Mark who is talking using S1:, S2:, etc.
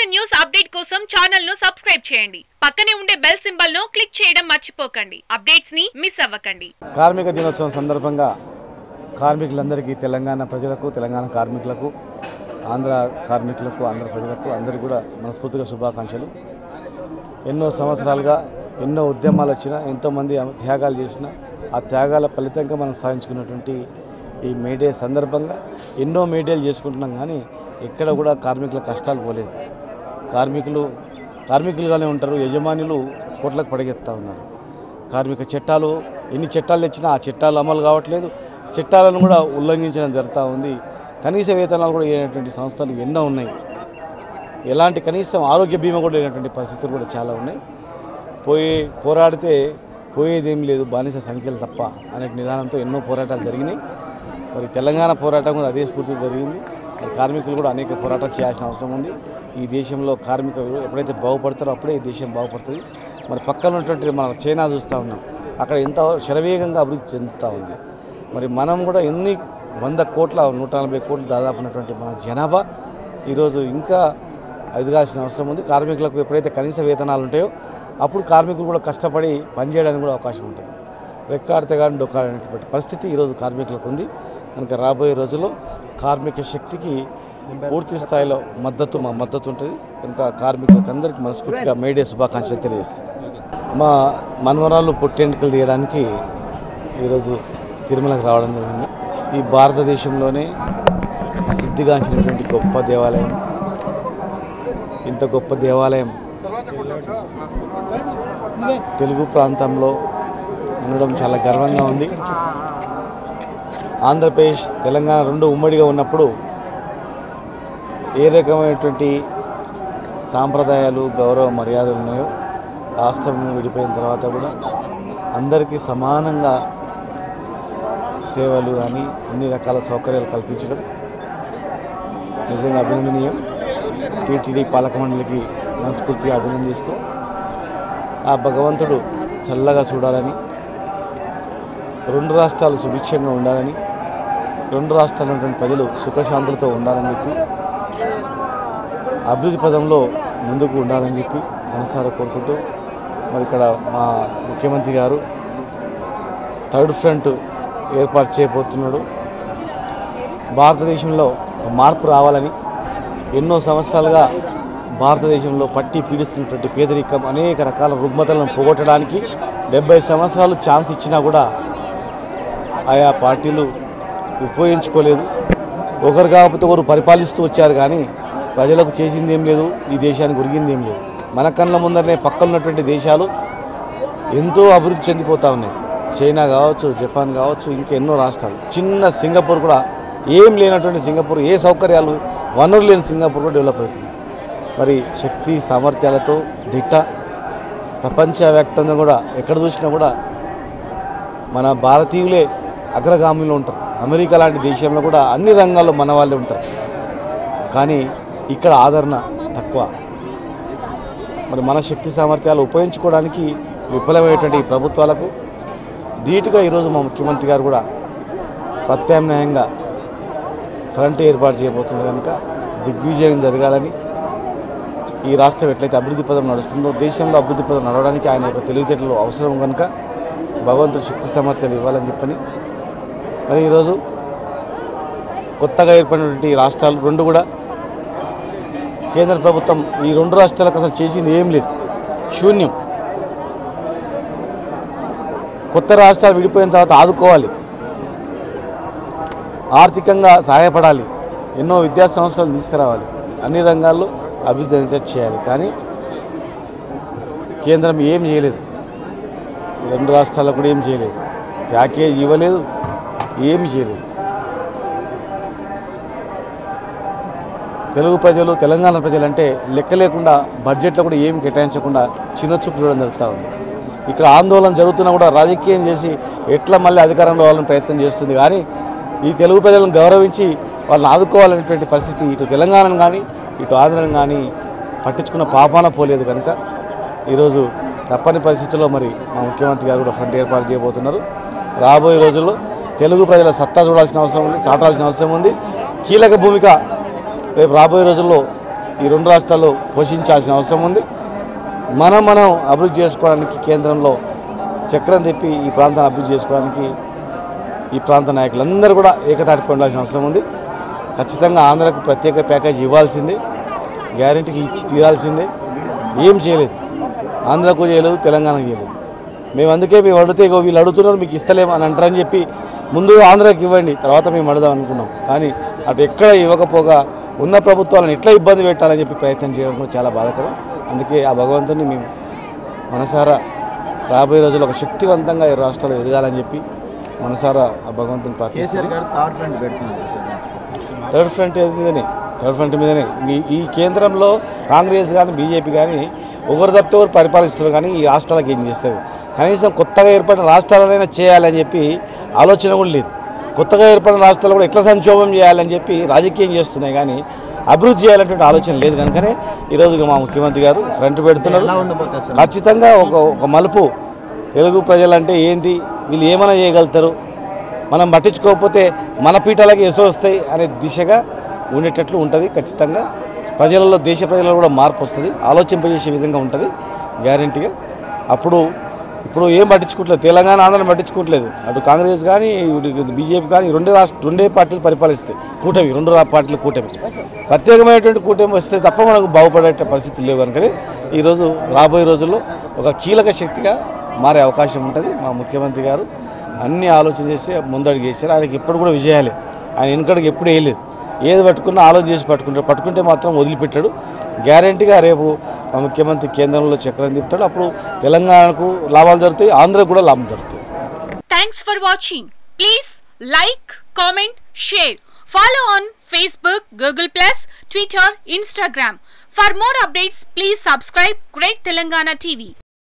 S1: News update కోసం channel ను subscribe చేయండి పక్కనే ఉండే బెల్ సింబల్ ను క్లిక్ చేయడం మర్చిపోకండి అప్డేట్స్ ని మిస్ అవ్వకండి
S2: కార్మిక దినోత్సవం సందర్భంగా కార్మికులందరికీ తెలంగాణ ప్రజలకు తెలంగాణ కార్మికులకు ఆంధ్ర కార్మికులకు ఆంధ్ర ప్రజలకు అందరికీ కూడా మనస్ఫూర్తిగా శుభాకాంక్షలు ఎన్నో సంవత్సరాలుగా ఎన్నో ఉద్యమాలు వచ్చినా ఎంతోమంది త్యాగాలు చేసిన ఆ త్యాగాల ఫలితంగా మనం సాధించుకున్నటువంటి ఈ మేడే సందర్భంగా ఎన్నో మేడేలు చేసుకుంటున్నాం కానీ ఎక్కడ కూడా కార్మికుల కష్టాలు పోలేదు కార్మికులు కార్మికులుగానే ఉంటారు యజమానులు కోట్లకు పడగెత్తా ఉన్నారు కార్మిక చట్టాలు ఎన్ని చట్టాలు తెచ్చినా ఆ చట్టాలు అమలు కావట్లేదు చట్టాలను కూడా ఉల్లంఘించడం జరుగుతూ ఉంది కనీస వేతనాలు కూడా లేనటువంటి సంస్థలు ఎన్నో ఉన్నాయి ఎలాంటి కనీసం ఆరోగ్య బీమా కూడా లేనటువంటి పరిస్థితులు కూడా చాలా ఉన్నాయి పోయి పోరాడితే పోయేదేం లేదు బానిస సంఖ్యలు తప్ప అనే నిదానంతో ఎన్నో పోరాటాలు జరిగినాయి మరి తెలంగాణ పోరాటం కూడా అదే స్ఫూర్తి జరిగింది మరి కార్మికులు కూడా అనేక పోరాటాలు చేయాల్సిన అవసరం ఉంది ఈ దేశంలో కార్మికులు ఎప్పుడైతే బాగుపడతారో అప్పుడే ఈ దేశం బాగుపడుతుంది మరి పక్కన ఉన్నటువంటి మనం చైనా చూస్తూ ఉన్నాం అక్కడ ఎంత శరవేగంగా అభివృద్ధి చెందుతూ ఉంది మరి మనం కూడా ఎన్ని వంద కోట్ల నూట నలభై కోట్లు దాదాపు ఉన్నటువంటి మన జనాభా ఈరోజు ఇంకా ఎదగాల్సిన అవసరం ఉంది కార్మికులకు ఎప్పుడైతే కనీస వేతనాలు ఉంటాయో అప్పుడు కార్మికులు కూడా కష్టపడి పనిచేయడానికి కూడా అవకాశం ఉంటుంది రెక్కాడితే కానీ డొక్కాడనేటువంటి పరిస్థితి ఈరోజు కార్మికులకు ఉంది కనుక రాబోయే రోజుల్లో కార్మిక శక్తికి పూర్తి స్థాయిలో మద్దతు మా మద్దతు ఉంటుంది కనుక కార్మికులకు అందరికీ మనస్ఫూర్తిగా మేడే శుభాకాంక్షలు తెలియజేస్తాం మా మనవరాలు పుట్టెంటుకలు తీయడానికి ఈరోజు తిరుమలకు రావడం జరిగింది ఈ భారతదేశంలోనే ప్రసిద్ధిగాంచినటువంటి గొప్ప దేవాలయం ఇంత గొప్ప దేవాలయం తెలుగు ప్రాంతంలో ఉండడం చాలా గర్వంగా ఉంది ఆంధ్రప్రదేశ్ తెలంగాణ రెండు ఉమ్మడిగా ఉన్నప్పుడు ఏ రకమైనటువంటి సాంప్రదాయాలు గౌరవ మర్యాదలు ఉన్నాయో రాష్ట్రం విడిపోయిన తర్వాత కూడా అందరికీ సమానంగా సేవలు కానీ అన్ని రకాల సౌకర్యాలు కల్పించడం నిజంగా అభినందనీయం టీటీడీ పాలక మండలికి మనస్ఫూర్తిగా అభినందిస్తూ ఆ భగవంతుడు చల్లగా చూడాలని రెండు రాష్ట్రాలు సుభిక్షంగా ఉండాలని రెండు రాష్ట్రాల ఉన్నటువంటి ప్రజలు సుఖశాంతులతో ఉండాలని చెప్పి అభివృద్ధి పదంలో ముందుకు ఉండాలని చెప్పి మనసారా కోరుకుంటూ మరి ఇక్కడ మా ముఖ్యమంత్రి గారు థర్డ్ ఫ్రంట్ ఏర్పాటు చేయబోతున్నాడు భారతదేశంలో ఒక మార్పు రావాలని ఎన్నో సంవత్సరాలుగా భారతదేశంలో పట్టి పీడిస్తున్నటువంటి పేదరికం అనేక రకాల రుగ్మతలను పోగొట్టడానికి డెబ్బై సంవత్సరాలు ఛాన్స్ ఇచ్చినా కూడా ఆయా పార్టీలు ఉపయోగించుకోలేదు ఒకరు కాకపోతే ఒకరు పరిపాలిస్తూ వచ్చారు కానీ ప్రజలకు చేసింది ఏం లేదు ఈ దేశానికి ఉరిగింది ఏం లేదు మన కళ్ళ ముందరనే పక్కన ఉన్నటువంటి దేశాలు ఎంతో అభివృద్ధి చెందిపోతూ ఉన్నాయి చైనా కావచ్చు జపాన్ కావచ్చు ఇంకా ఎన్నో రాష్ట్రాలు చిన్న సింగపూర్ కూడా ఏం లేనటువంటి సింగపూర్ ఏ సౌకర్యాలు వనరులు లేని సింగపూర్ కూడా డెవలప్ అవుతుంది మరి శక్తి సామర్థ్యాలతో దిట్ట ప్రపంచవ్యాప్తంగా కూడా ఎక్కడ చూసినా కూడా మన భారతీయులే అగ్రగామిలో ఉంటారు అమెరికా లాంటి దేశంలో కూడా అన్ని రంగాల్లో మన వాళ్ళే ఉంటారు కానీ ఇక్కడ ఆదరణ తక్కువ మరి మన శక్తి సామర్థ్యాలు ఉపయోగించుకోవడానికి విఫలమైనటువంటి ఈ ప్రభుత్వాలకు ధీటుగా ఈరోజు మా ముఖ్యమంత్రి గారు కూడా ప్రత్యామ్నాయంగా ఫ్రంట్ ఏర్పాటు చేయబోతున్నారు కనుక దిగ్విజయం జరగాలని ఈ రాష్ట్రం ఎట్లయితే అభివృద్ధి పదం నడుస్తుందో దేశంలో అభివృద్ధి పదం నడవడానికి ఆయన యొక్క తెలివితేటలు అవసరం కనుక భగవంతుడు శక్తి సామర్థ్యాలు ఇవ్వాలని చెప్పని మరి ఈరోజు కొత్తగా ఏర్పడినటువంటి ఈ రాష్ట్రాలు రెండు కూడా కేంద్ర ప్రభుత్వం ఈ రెండు రాష్ట్రాలకు అసలు చేసింది ఏం లేదు శూన్యం కొత్త రాష్ట్రాలు విడిపోయిన తర్వాత ఆదుకోవాలి ఆర్థికంగా సహాయపడాలి ఎన్నో విద్యా సంస్థలు తీసుకురావాలి అన్ని రంగాల్లో అభివృద్ధి అందించేట్టు చేయాలి కానీ కేంద్రం ఏం చేయలేదు ఈ రెండు రాష్ట్రాలకు కూడా ఏం చేయలేదు ప్యాకేజ్ ఇవ్వలేదు ఏమి చేయలేదు తెలుగు ప్రజలు తెలంగాణ ప్రజలు అంటే లెక్క లేకుండా బడ్జెట్లో కూడా ఏమి కేటాయించకుండా చిన్నచూపు చూడడం జరుగుతూ ఉంది ఇక్కడ ఆందోళన జరుగుతున్నా కూడా రాజకీయం చేసి ఎట్లా మళ్ళీ అధికారంలో వాళ్ళని ప్రయత్నం చేస్తుంది కానీ ఈ తెలుగు ప్రజలను గౌరవించి వాళ్ళని ఆదుకోవాలనేటువంటి పరిస్థితి ఇటు తెలంగాణను కానీ ఇటు ఆంధ్రను కానీ పట్టించుకున్న పాపాన పోలేదు కనుక ఈరోజు తప్పని పరిస్థితుల్లో మరి మా ముఖ్యమంత్రి గారు కూడా ఫ్రంట్ ఏర్పాటు చేయబోతున్నారు రాబోయే రోజుల్లో తెలుగు ప్రజల సత్తా చూడాల్సిన అవసరం ఉంది చాటాల్సిన అవసరం ఉంది కీలక భూమిక రేపు రాబోయే రోజుల్లో ఈ రెండు రాష్ట్రాలు పోషించాల్సిన అవసరం ఉంది మనం మనం అభివృద్ధి చేసుకోవడానికి కేంద్రంలో చక్రం తిప్పి ఈ ప్రాంతాన్ని అభివృద్ధి చేసుకోవడానికి ఈ ప్రాంత నాయకులందరూ కూడా ఏకతాటిపై ఉండాల్సిన అవసరం ఉంది ఖచ్చితంగా ఆంధ్రకు ప్రత్యేక ప్యాకేజ్ ఇవ్వాల్సిందే గ్యారెంటీకి ఇచ్చి తీరాల్సిందే ఏం చేయలేదు ఆంధ్రకు చేయలేదు తెలంగాణకు చేయలేదు మేము అందుకే మేము అడిగితే ఇగో వీళ్ళు అడుగుతున్నారు మీకు ఇస్తలేము అని అంటారని చెప్పి ముందు ఆంధ్రాకి ఇవ్వండి తర్వాత మేము అడుగుదాం అనుకున్నాం కానీ అటు ఎక్కడ ఇవ్వకపోగా ఉన్న ప్రభుత్వాలను ఎట్లా ఇబ్బంది పెట్టాలని చెప్పి ప్రయత్నం చేయడం కూడా చాలా బాధాకరం అందుకే ఆ భగవంతుని మేము మనసారా రాబోయే రోజుల్లో ఒక శక్తివంతంగా ఈ రాష్ట్రాలు ఎదగాలని చెప్పి మనసారా ఆ భగవంతుని ప్రార్థిస్తున్నాం
S3: కేసీఆర్ గారు థర్డ్ ఫ్రంట్ పెడుతున్నారు సార్
S2: థర్డ్ ఫ్రంట్ మీదనే థర్డ్ ఫ్రంట్ మీదనే ఈ ఈ కేంద్రంలో కాంగ్రెస్ కానీ బీజేపీ కానీ ఒకరు తప్పితే ఒకరు పరిపాలిస్తున్నారు కానీ ఈ రాష్ట్రాలకు ఏం చేస్తారు కనీసం కొత్తగా ఏర్పడిన రాష్ట్రాలనైనా చేయాలని చెప్పి ఆలోచన కూడా లేదు కొత్తగా ఏర్పడిన రాష్ట్రాలు కూడా ఎట్లా సంక్షోభం చేయాలని చెప్పి రాజకీయం చేస్తున్నాయి కానీ అభివృద్ధి చేయాలనేటువంటి ఆలోచన లేదు కనుకనే ఈరోజు ఇక మా ముఖ్యమంత్రి గారు ఫ్రంట్ పెడుతున్నారు
S3: ఎలా ఉండబోతుంది సార్
S2: ఖచ్చితంగా ఒక ఒక మలుపు తెలుగు ప్రజలంటే ఏంటి వీళ్ళు ఏమైనా చేయగలుగుతారు మనం పట్టించుకోకపోతే మన పీఠాలకి ఎసో వస్తాయి అనే దిశగా ఉండేటట్లు ఉంటుంది ఖచ్చితంగా ప్రజలలో దేశ ప్రజలలో కూడా మార్పు వస్తుంది ఆలోచింపజేసే విధంగా ఉంటుంది గ్యారంటీగా అప్పుడు ఇప్పుడు ఏం పట్టించుకోవట్లేదు తెలంగాణ ఆంధ్రను పట్టించుకోవట్లేదు అటు కాంగ్రెస్ కానీ ఇటు బీజేపీ కానీ ఈ రెండే రాష్ట్ర రెండే పార్టీలు పరిపాలిస్తాయి కూటమి రెండు రా- పార్టీల కూటమి ప్రత్యేకమైనటువంటి కూటమి వస్తే తప్ప మనకు బాగుపడే పరిస్థితులు లేవు కనుకనే ఈరోజు రాబోయే రోజుల్లో ఒక కీలక శక్తిగా మారే అవకాశం ఉంటుంది మా ముఖ్యమంత్రి గారు అన్ని ఆలోచన చేసి ముందడుగు చేశారు ఆయనకి ఎప్పుడు కూడా విజయాలే ఆయన వెనుకడికి ఎప్పుడు వేయలేదు ఏది పట్టుకున్నా ఆలోచన చేసి పట్టుకుంటాడు పట్టుకుంటే మాత్రం వదిలిపెట్టాడు గ్యారంటీగా రేపు మా ముఖ్యమంత్రి కేంద్రంలో చక్రం తిప్పుతాడు అప్పుడు తెలంగాణకు లాభాలు జరుగుతాయి ఆంధ్రకు కూడా లాభం జరుగుతాయి
S1: Thanks for watching. Please like, comment, share. Follow on Facebook, Google Plus, Twitter, Instagram. For more updates, please subscribe Great Telangana TV.